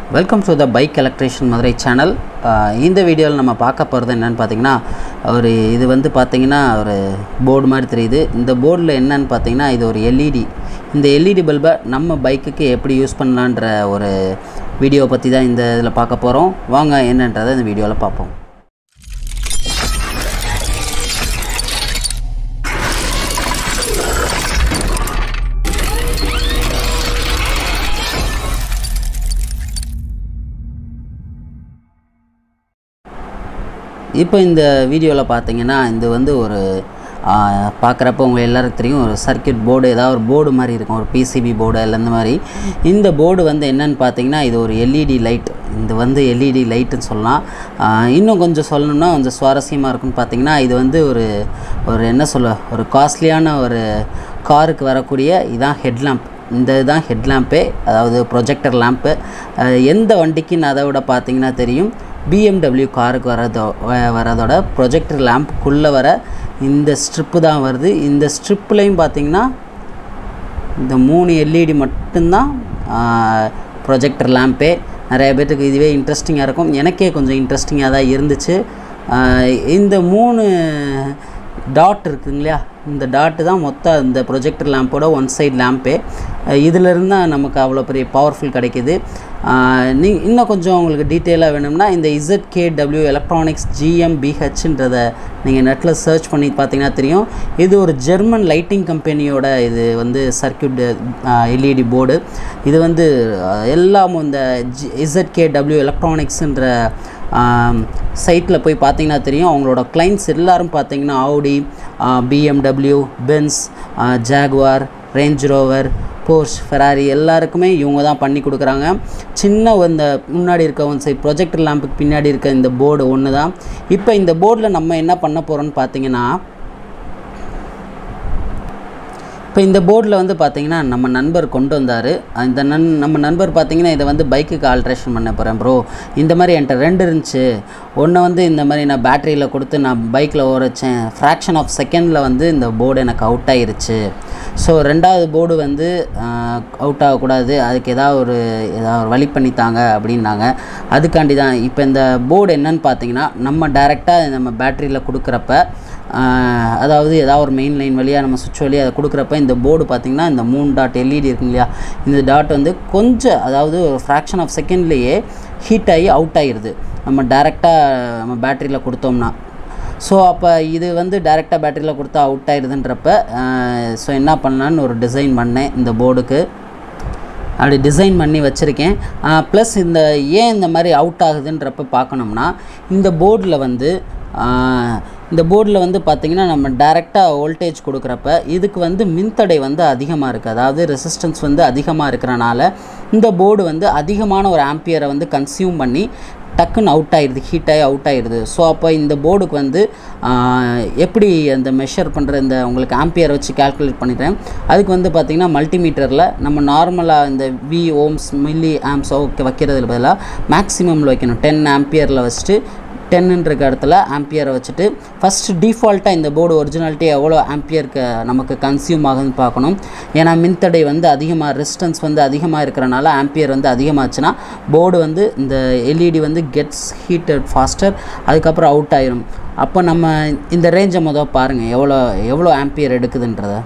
welcome to the bike electrician Madurai channel இந்த வீடியோவில் நம்ம பார்க்க போகிறது என்னென்னு பார்த்தீங்கன்னா ஒரு இது வந்து பார்த்தீங்கன்னா ஒரு போர்டு மாதிரி தெரியுது இந்த போர்டில் என்னன்னு பார்த்தீங்கன்னா இது ஒரு எல்இடி இந்த எல்இடி பல்பை நம்ம பைக்குக்கு எப்படி யூஸ் பண்ணலான்ற ஒரு வீடியோ பற்றி தான் இந்த இதில் பார்க்க போகிறோம் வாங்க என்னன்றதை இந்த வீடியோவில் பார்ப்போம் இப்போ இந்த வீடியோவில் பார்த்தீங்கன்னா இது வந்து ஒரு பார்க்குறப்ப உங்கள் எல்லாருக்கும் தெரியும் ஒரு சர்க்கியூட் போர்டு ஏதாவது ஒரு போர்டு மாதிரி இருக்கும் ஒரு பிசிபி போர்டு இல்லை இந்த மாதிரி இந்த போர்டு வந்து என்னன்னு பார்த்தீங்கன்னா இது ஒரு எல்இடி லைட் இது வந்து எல்இடி லைட்டுன்னு சொல்லலாம் ஆஹ் இன்னும் கொஞ்சம் சொல்லணும்னா கொஞ்சம் சுவாரஸ்யமாக இருக்குன்னு பார்த்தீங்கன்னா இது வந்து ஒரு ஒரு என்ன சொல்ல ஒரு காஸ்ட்லியான ஒரு காருக்கு வரக்கூடிய இதான் ஹெட்லாம்ப் இந்த இதுதான் ஹெட்லாம்பே அதாவது ப்ரொஜெக்டர் லேம்ப்பு எந்த வண்டிக்குன்னு அதை விட பார்த்தீங்கன்னா தெரியும் பிஎம்டபிள்யூ காருக்கு வரதோ வ- வரதோட ப்ரொஜெக்டர் லேம்ப்புக்குள்ளே வர இந்த ஸ்ட்ரிப்பு தான் வருது இந்த ஸ்ட்ரிப்லேயும் பார்த்தீங்கன்னா இந்த மூணு எல்இடி மட்டும்தான் ப்ரொஜெக்டர் லேம்பே நிறைய பேர்த்துக்கு இதுவே இன்ட்ரெஸ்டிங்காக இருக்கும் எனக்கே கொஞ்சம் இன்ட்ரெஸ்டிங்காக தான் இருந்துச்சு ஆஹ் இந்த மூணு டாட் இருக்குங்க இல்லையா இந்த டாட்டு தான் மொத்த இந்த ப்ரொஜெக்டர் லேம்போட ஒன் சைடு லேம்பே இதிலிருந்து தான் நமக்கு அவ்வளோ பெரிய பவர்ஃபுல் கிடைக்கிது ஆஹ் நீ இன்னும் கொஞ்சம் உங்களுக்கு டீட்டெயிலாக வேணும்னா இந்த இசட்கேடபிள்யூ எலக்ட்ரானிக்ஸ் ஜிஎம்பிஹெச்ன்றதை நீங்கள் நெட்டில் சர்ச் பண்ணி பார்த்தீங்கன்னா தெரியும் இது ஒரு ஜெர்மன் லைட்டிங் கம்பெனியோட இது வந்து சர்க்கியூட் எல்இடி போர்டு இது வந்து ஆஹ் எல்லாமும் இந்த ஜி இசட்கேடபிள்யூ எலக்ட்ரானிக்ஸுன்ற சைட்டில் போய் பார்த்தீங்கன்னா தெரியும் அவங்களோட கிளைண்ட்ஸ் எல்லாரும் பார்த்தீங்கன்னா Audi BMW Benz Jaguar Range Rover Porsche Ferrari எல்லாருக்குமே இவங்க தான் பண்ணி கொடுக்குறாங்க சின்ன இந்த முன்னாடி இருக்க ஒன் சைட் ப்ரொஜெக்டர் லேம்புக்கு பின்னாடி இருக்க இந்த போர்டு ஒன்று தான் இப்போ இந்த போர்டில் நம்ம என்ன பண்ண போகிறோம்னு பார்த்தீங்கன்னா இப்போ இந்த போர்டில் வந்து பார்த்தீங்கன்னா நம்ம நண்பர் கொண்டு வந்தார் இந்த நன் நம்ம நண்பர் பார்த்தீங்கன்னா இதை வந்து பைக்குக்கு ஆல்ட்ரேஷன் பண்ண போகிறேன் ப்ரோ இந்த மாதிரி என்கிட்ட ரெண்டு இருந்துச்சு ஒன்று வந்து இந்த மாதிரி நான் பேட்டரியில் கொடுத்து நான் பைக்கில் ஓரச்சேன் ஃப்ராக்ஷன் ஆஃப் செகண்டில் வந்து இந்த போர்டு எனக்கு அவுட் ஆயிருச்சு ஸோ ரெண்டாவது போர்டு வந்து அவுட் ஆகக்கூடாது அதுக்கு ஏதாவது ஒரு ஏதாவது ஒரு வழி பண்ணித்தாங்க அப்படின்னாங்க அதுக்காண்டி தான் இப்போ இந்த போர்டு என்னன்னு பார்த்தீங்கன்னா நம்ம டைரெக்டாக நம்ம பேட்டரியில் கொடுக்குறப்ப ஆஹ் அதாவது ஏதாவது ஒரு மெயின் லைன் வழியாக நம்ம சுவிட்ச் வழியாக அதை கொடுக்குறப்ப இந்த போர்டு பார்த்திங்கன்னா இந்த மூணு டாட் எல்இடி இருக்கு இல்லையா இந்த டாட் வந்து கொஞ்சம் அதாவது ஒரு ஃப்ராக்ஷன் ஆஃப் செகண்ட்லேயே ஹீட் ஆகி அவுட் ஆகிடுது நம்ம டேரெக்டாக நம்ம பேட்டரியில் கொடுத்தோம்னா ஸோ அப்போ இது வந்து டேரெக்டாக பேட்டரியில் கொடுத்தா அவுட் ஆயிடுதுன்றப்ப ஸோ என்ன பண்ணலான்னு ஒரு டிசைன் பண்ணேன் இந்த போர்டுக்கு அப்படி டிசைன் பண்ணி வச்சுருக்கேன் ப்ளஸ் இந்த ஏன் இந்த மாதிரி அவுட் ஆகுதுன்றப்ப பார்க்கணும்னா இந்த போர்டில் வந்து ஆஹ், இந்த போர்டில் வந்து பார்த்திங்கன்னா நம்ம டைரெக்டாக வோல்டேஜ் கொடுக்குறப்ப இதுக்கு வந்து மின்தடை வந்து அதிகமாக இருக்குது அதாவது ரெசிஸ்டன்ஸ் வந்து அதிகமாக இருக்கிறனால இந்த போர்டு வந்து அதிகமான ஒரு ஆம்பியரை வந்து கன்சியூம் பண்ணி டக்குன்னு அவுட் ஆயிடுது ஹீட் ஆகி அவுட் ஆயிடுது ஸோ அப்போ இந்த போர்டுக்கு வந்து ஆஹ், எப்படி அந்த மெஷர் பண்ணுற இந்த உங்களுக்கு ஆம்பியர் வச்சு கால்குலேட் பண்ணிட்டேன் அதுக்கு வந்து பார்த்திங்கன்னா மல்டிமீட்டரில் நம்ம நார்மலாக இந்த V ohms milli amps okay வைக்கிறதுல பதிலாக மேக்ஸிமமில் வைக்கணும் டென் ஆம்பியரில் வச்சுட்டு டென்னுன்ற இடத்துல ஆம்பியரை வச்சுட்டு ஃபஸ்ட்டு டிஃபால்ட்டாக இந்த போர்டு ஒரிஜினாலிட்டி எவ்வளோ ஆம்பியருக்கு நமக்கு கன்சியூம் ஆகுதுன்னு பார்க்கணும் ஏன்னா மின்தடை வந்து அதிகமாக ரெசிஸ்டன்ஸ் வந்து அதிகமாக இருக்கிறனால ஆம்பியர் வந்து அதிகமாச்சுன்னா போர்டு வந்து இந்த எல்இடி வந்து கெட்ஸ் ஹீட்டட் ஃபாஸ்டர் அதுக்கப்புறம் அவுட் ஆயிரும் அப்போ நம்ம இந்த ரேஞ்சை மொதல் பாருங்கள் எவ்வளோ எவ்வளோ ஆம்பியர் எடுக்குதுன்றதை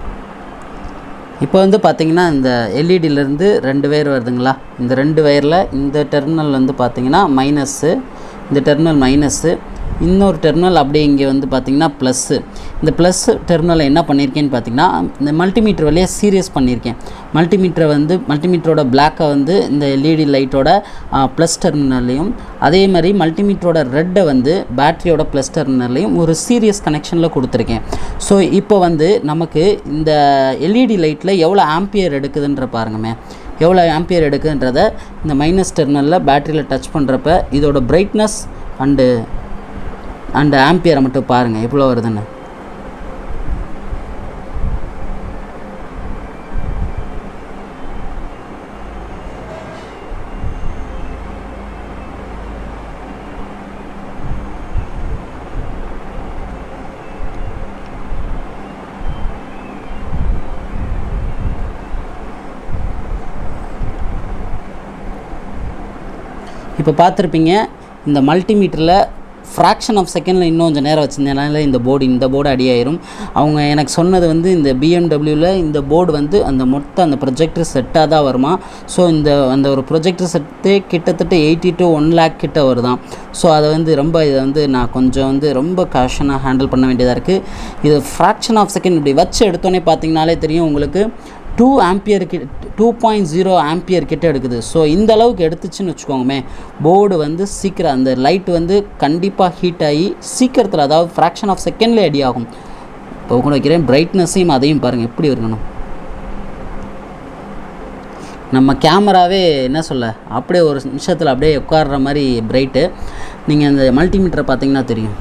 இப்போ வந்து பார்த்தீங்கன்னா இந்த எல்இடியிலேருந்து ரெண்டு வயர் வருதுங்களா இந்த ரெண்டு வயரில் இந்த டெர்மினல் வந்து பார்த்தீங்கன்னா மைனஸ்ஸு இந்த டெர்மினல் மைனஸ்ஸு இன்னொரு டெர்மினல் அப்படியே இங்கே வந்து பார்த்தீங்கன்னா ப்ளஸ்ஸு இந்த ப்ளஸ் டெர்மினலை என்ன பண்ணியிருக்கேன்னு பார்த்தீங்கன்னா இந்த மல்டிமீட்டர் வழியாக சீரியஸ் பண்ணியிருக்கேன் மல்டிமீட்டரை வந்து மல்டிமீட்டரோட பிளாக்கை வந்து இந்த எல்இடி லைட்டோட ப்ளஸ் டெர்மினல்லையும் அதே மாதிரி மல்டிமீட்டரோட ரெட்டை வந்து பேட்டரியோட ப்ளஸ் டெர்மினல்லையும் ஒரு சீரியஸ் கனெக்ஷனில் கொடுத்துருக்கேன் ஸோ இப்போ வந்து நமக்கு இந்த எல்இடி லைட்டில் எவ்வளோ ஆம்பியர் எடுக்குதுன்ற பாருங்கமே எவ்வளோ ஆம்பியர் எடுக்குதுன்றத இந்த மைனஸ் டெர்மினலில் பேட்டரியில் டச் பண்ணுறப்ப இதோட பிரைட்னஸ் அண்டு அண்டு ஆம்பியரை மட்டும் பாருங்கள் எவ்வளோ வருதுன்னு இப்போ பார்த்துருப்பீங்க இந்த மல்டிமீட்டரில் ஃப்ராக்ஷன் ஆஃப் செகண்டில் இன்னும் கொஞ்சம் நேரம் வச்சிருந்தனால இந்த போர்டு இந்த போர்டு அடியாயிரும் அவங்க எனக்கு சொன்னது வந்து இந்த பிஎம்டபிள்யூவில் இந்த போர்டு வந்து அந்த மொத்த அந்த ப்ரொஜெக்டர் செட்டாக தான் வருமா ஸோ இந்த அந்த ஒரு ப்ரொஜெக்டர் செட்டே கிட்டத்தட்ட எயிட்டி டு ஒன் லேக் கிட்ட வருதாம் ஸோ அதை வந்து ரொம்ப இதை வந்து நான் கொஞ்சம் வந்து ரொம்ப காஷனாக ஹேண்டில் பண்ண வேண்டியதாக இருக்குது இது ஃப்ராக்ஷன் ஆஃப் செகண்ட் இப்படி வச்சு எடுத்தோன்னே பார்த்தீங்கனாலே தெரியும் உங்களுக்கு டூ ஆம்பியர் கிட்ட டூ பாயிண்ட் ஜீரோ ஆம்பியர் கிட்ட எடுக்குது ஸோ இந்த அளவுக்கு எடுத்துச்சுன்னு வச்சுக்கோங்கமே போர்டு வந்து சீக்கிரம் அந்த லைட் வந்து கண்டிப்பாக ஹீட் ஆகி சீக்கிரத்தில் அதாவது ஃப்ராக்ஷன் ஆஃப் செகண்ட்லேயே அடி ஆகும் இப்போ கூட வைக்கிறேன் பிரைட்னஸையும் அதையும் பாருங்கள் எப்படி இருக்கணும் நம்ம கேமராவே என்ன சொல்ல அப்படியே ஒரு நிமிஷத்தில் அப்படியே உட்கார்ற மாதிரி பிரைட்டு நீங்கள் அந்த மல்டிமீட்டரை பார்த்தீங்கன்னா தெரியும்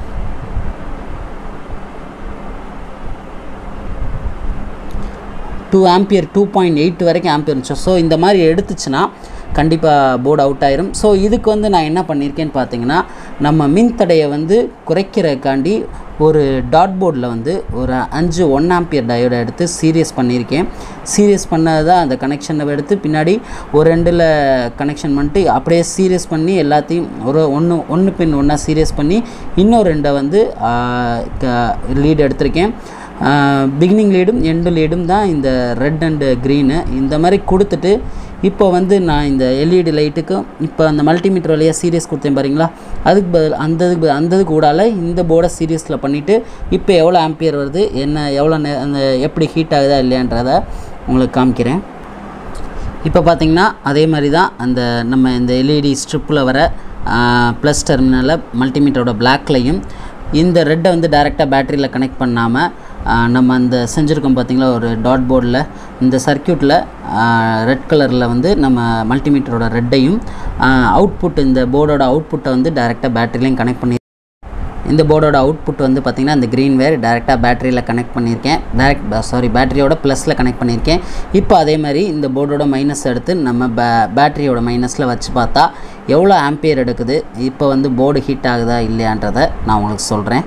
two ampere two point eight வரைக்கும் ஆம்பியர் இருந்துச்சு ஸோ இந்த மாதிரி எடுத்துச்சுன்னா கண்டிப்பாக போர்டு அவுட் ஆயிரும் ஸோ இதுக்கு வந்து நான் என்ன பண்ணியிருக்கேன்னு பார்த்தீங்கன்னா நம்ம மின்தடையை வந்து குறைக்கிறதுக்காண்டி ஒரு டாட் போர்டில் வந்து ஒரு அஞ்சு ஒன் ஆம்பியர் டயோடை எடுத்து சீரியஸ் பண்ணியிருக்கேன் சீரியஸ் பண்ணது தான் அந்த கனெக்ஷனை எடுத்து பின்னாடி ஒரு ரெண்டில் கனெக்ஷன் பண்ணிட்டு அப்படியே சீரியஸ் பண்ணி எல்லாத்தையும் ஒரு ஒன்று ஒன்று பின் ஒன்றா சீரியஸ் பண்ணி இன்னும் ரெண்டை வந்து லீடு எடுத்திருக்கேன் பிகினிங் லீடும் எண்டு லீடும் தான் இந்த ரெட் அண்டு க்ரீனு இந்த மாதிரி கொடுத்துட்டு இப்போ வந்து நான் இந்த எல்இடி லைட்டுக்கும் இப்போ அந்த மல்டிமீட்டர் வழியாக சீரியஸ் கொடுத்தேன் பாருங்களா அதுக்கு பதில் அந்த இதுக்கு பதில் அந்த இதுக்கு கூடால இந்த போர்டை சீரியஸில் பண்ணிவிட்டு இப்போ எவ்வளோ ஆம்பியர் வருது என்ன எவ்வளோ நே அந்த எப்படி ஹீட் ஆகுதா இல்லையான்றதை உங்களுக்கு காமிக்கிறேன் இப்போ பார்த்தீங்கன்னா அதே மாதிரி தான் அந்த நம்ம இந்த எல்இடி ஸ்ட்ரிப்பில் வர ப்ளஸ் டெர்மினலில் மல்டிமீட்டரோட பிளாக்லையும் இந்த ரெட்டை வந்து டைரெக்டாக பேட்டரியில் கனெக்ட் பண்ணாமல் நம்ம அந்த செஞ்சுருக்கோம் பார்த்தீங்களா ஒரு டாட் போர்டில் இந்த சர்க்கியூட்டில் ரெட் கலரில் வந்து நம்ம மல்டிமீட்டரோட ரெட்டையும் அவுட்புட் இந்த போர்டோட அவுட்புட்டை வந்து டைரெக்டாக பேட்டரிலையும் கனெக்ட் பண்ணி இந்த போர்டோட அவுட்புட் வந்து பார்த்திங்கன்னா இந்த க்ரீன் வேர் டேரெக்டாக பேட்டரியில் கனெக்ட் பண்ணியிருக்கேன் டேரக்ட் சாரி பேட்டரியோட ப்ளஸில் கனெக்ட் பண்ணியிருக்கேன் இப்போ அதே மாதிரி இந்த போர்டோட மைனஸ் எடுத்து நம்ம பே பேட்டரியோட மைனஸில் வச்சு பார்த்தா எவ்வளோ ஆம்பியர் எடுக்குது இப்போ வந்து போர்டு ஹீட் ஆகுதா இல்லையான்றதை நான் உங்களுக்கு சொல்கிறேன்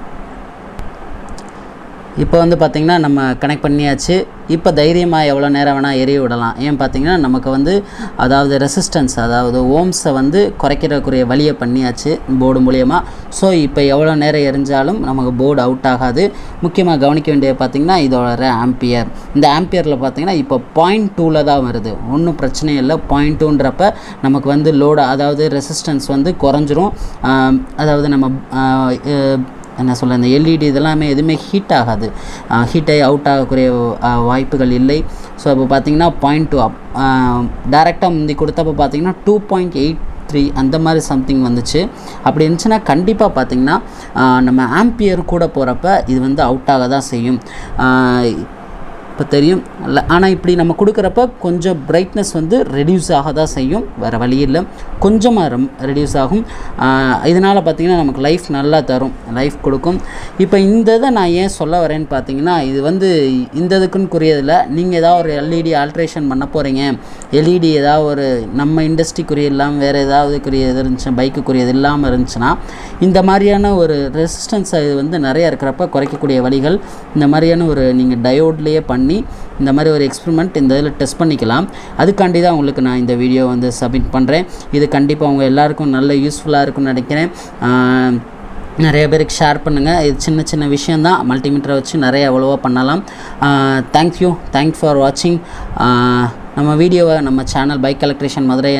இப்போ வந்து பார்த்திங்கன்னா நம்ம கனெக்ட் பண்ணியாச்சு இப்போ தைரியமாக எவ்வளோ நேரம் வேணால் எரிய விடலாம் ஏன் பார்த்தீங்கன்னா நமக்கு வந்து அதாவது ரெசிஸ்டன்ஸ் அதாவது ஓம்ஸை வந்து குறைக்கிறக்குரிய வழியை பண்ணியாச்சு போர்டு மூலியமாக ஸோ இப்போ எவ்வளோ நேரம் எரிஞ்சாலும் நமக்கு போர்டு அவுட் ஆகாது முக்கியமாக கவனிக்க வேண்டியது பார்த்திங்கன்னா இதோட ஆம்பியர் இந்த ஆம்பியரில் பார்த்திங்கன்னா இப்போ பாயிண்ட் டூவில் தான் வருது ஒன்றும் பிரச்சனை இல்லை பாயிண்ட் டூன்றப்ப நமக்கு வந்து லோடு அதாவது ரெசிஸ்டன்ஸ் வந்து குறைஞ்சிரும் அதாவது நம்ம என்ன சொல்ல இந்த எல்இடி இதெல்லாமே எதுவுமே ஹீட் ஆகாது ஹீட் ஆகி அவுட் ஆகக்கூடிய வாய்ப்புகள் இல்லை ஸோ இப்போ பார்த்தீங்கன்னா பாயிண்ட் டூ அப் டேரெக்டாக முந்தி கொடுத்தப்போ பார்த்தீங்கன்னா டூ பாயிண்ட் எயிட் த்ரீ அந்த மாதிரி சம்திங் வந்துச்சு அப்படி இருந்துச்சுன்னா கண்டிப்பாக பார்த்திங்கன்னா நம்ம ஆம்பியர் கூட போகிறப்ப இது வந்து அவுட் ஆக தான் செய்யும் இப்போ தெரியும் ஆனால் இப்படி நம்ம கொடுக்குறப்ப கொஞ்சம் பிரைட்னஸ் வந்து ரெடியூஸ் ஆக தான் செய்யும் வேறு வழி இல்லை கொஞ்சமாக ரெம் ரெடியூஸ் ஆகும் இதனால் பார்த்திங்கன்னா நமக்கு லைஃப் நல்லா தரும் லைஃப் கொடுக்கும் இப்போ இந்த இதை நான் ஏன் சொல்ல வரேன்னு பார்த்தீங்கன்னா இது வந்து இந்த இதுக்குன்னு குறியதில்லை நீங்கள் ஏதாவது ஒரு எல்இடி ஆல்ட்ரேஷன் பண்ண போகிறீங்க எல்இடி ஏதாவது ஒரு நம்ம இண்டஸ்ட்ரிக்குரிய இல்லாமல் வேறு ஏதாவதுக்குரிய இது இருந்துச்சு பைக்குக்குரியது இல்லாமல் இருந்துச்சுன்னா இந்த மாதிரியான ஒரு ரெசிஸ்டன்ஸ் இது வந்து நிறையா இருக்கிறப்ப குறைக்கக்கூடிய வழிகள் இந்த மாதிரியான ஒரு நீங்கள் டயோட்லேயே பண்ணி இந்த மாதிரி ஒரு எக்ஸ்பெரிமெண்ட் இந்த இதில் டெஸ்ட் பண்ணிக்கலாம் அதுக்காண்டி தான் உங்களுக்கு நான் இந்த வீடியோ வந்து சப்மிட் பண்ணுறேன் இது கண்டிப்பாக உங்கள் எல்லாருக்கும் நல்ல யூஸ்ஃபுல்லாக இருக்கும்னு நினைக்கிறேன் நிறைய பேருக்கு ஷேர் பண்ணுங்கள் இது சின்ன சின்ன விஷயந்தான் மல்டிமீட்டரை வச்சு நிறைய அவ்வளோவா பண்ணலாம் தேங்க்யூ தேங்க்ஸ் ஃபார் வாட்சிங் நம்ம வீடியோவை நம்ம சேனல் பைக் எலக்ட்ரிஷியன் மதுரையை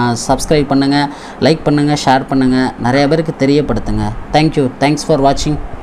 சப்ஸ்கிரைப் பண்ணுங்கள் லைக் பண்ணுங்கள் ஷேர் பண்ணுங்கள் நிறைய பேருக்கு தெரியப்படுத்துங்க தேங்க்யூ தேங்க்ஸ் ஃபார் வாட்சிங்